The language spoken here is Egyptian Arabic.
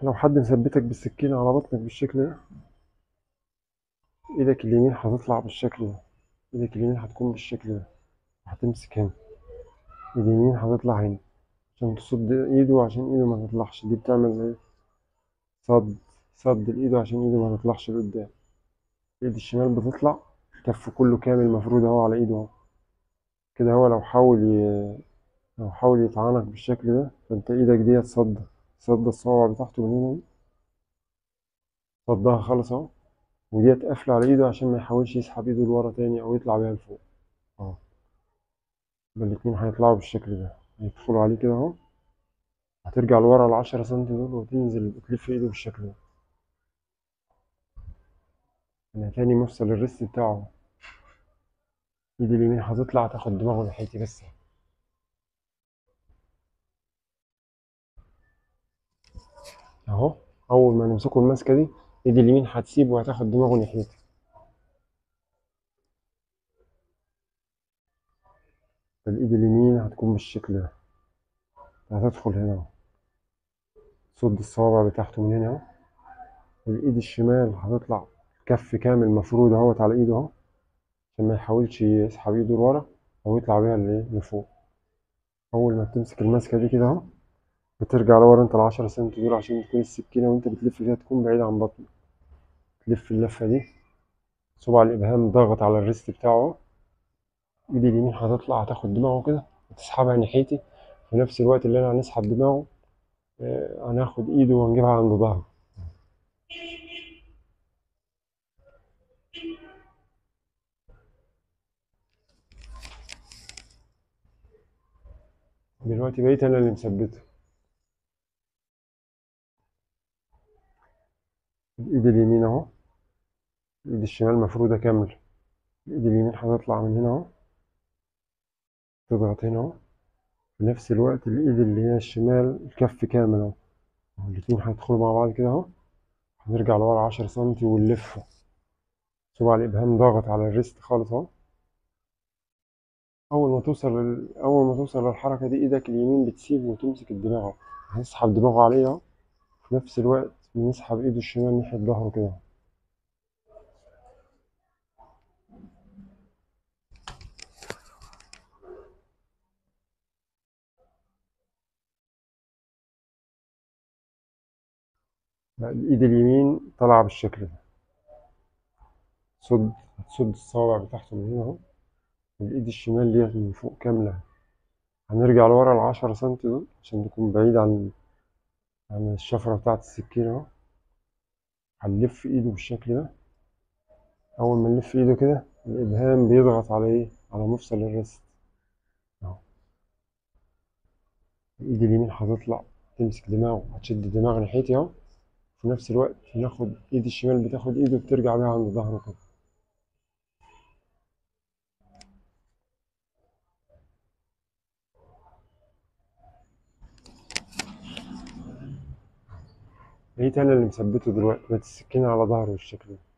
لو حد مثبتك بالسكينة على بطنك بالشكل ده ايدك اليمين هتطلع بالشكل ده ايدك اليمين هتكون بالشكل ده هتمسك هنا ايد اليمين هتطلع هنا عشان تصد ايده عشان ايده ما تطلعش دي بتعمل ايه صد صد لايده عشان ايده ما تطلعش لقدام ايد الشمال بتطلع كفه كله كامل مفرود اهو على ايده اهو كده هو لو حاول ي... لو حاول يطعنك بالشكل ده فانت ايدك دي تصد صد الصوابع بتاعته من هنا صدها خالص اهو وديت قافلة على ايده عشان ما يحاولش يسحب ايده لورا تاني او يطلع بيها لفوق اهو يبقى الاتنين هيطلعوا بالشكل ده هيدخلوا عليه كده اهو هترجع لورا العشرة سنتي دول وتنزل وتلف ايده بالشكل ده انا تاني مفصل الريست بتاعه ايدي اليمين هتطلع تاخد دماغه ناحيتي بس اهو اول ما نمسكه الماسكه دي ايدي اليمين هتسيب وهتاخد دماغه ناحيتي الايد اليمين هتكون بالشكل ده هتدخل هنا اهو صد الصوابع بتاعته من هنا اهو والايد الشمال هتطلع كف كامل مفرود اهوت على ايده اهو عشان ما يحاولش يسحب ايده لورا او يطلع بيها لفوق اول ما بتمسك الماسكه دي كده اهو بترجع لورا انت العشرة سنتي دول عشان تكون السكينة وانت بتلف فيها تكون بعيدة عن بطنك تلف اللفة دي صباع الإبهام ضاغط على الريست بتاعه ايدي اليمين هتطلع هتاخد دماغه كده وتسحبها ناحيتي في نفس الوقت اللي انا هنسحب دماغه اه هناخد ايده وهنجيبها عند ظهره دلوقتي بقيت انا اللي مثبته الايد اليمين اهو الايد الشمال مفرودة كامل الايد اليمين هتطلع من هنا اهو تضغط هنا اهو في نفس الوقت الايد اللي هي الشمال الكف كامل اهو الاتنين هيدخلوا مع بعض كده اهو هنرجع لورا عشرة سنتي ونلف صباع الابهام ضاغط على الريست خالص اهو اول ما توصل لل... اول ما توصل للحركه دي ايدك اليمين بتسيب وتمسك الدماغ اهو هنسحب دماغه عليه اهو في نفس الوقت بنسحب ايده الشمال ناحيه ظهره كده الايد اليمين طالعه بالشكل ده صد هتصد الصوابع بتاعته من هنا اهو الايد الشمال ديت من فوق كامله هنرجع لورا العشرة سنتي دول عشان تكون بعيد عن عن الشفرة بتاعت السكينة اهو هنلف ايده بالشكل ده اول ما نلف ايده كده الابهام بيضغط على ايه على مفصل الريست اهو الايد اليمين هتطلع تمسك دماغه هتشد دماغ ناحيتي اهو في نفس الوقت ناخد ايد الشمال بتاخد ايده بترجع بيها عند ظهره كده بقيت انا اللي مثبته دلوقتي بقت السكينة على ظهره بالشكل ده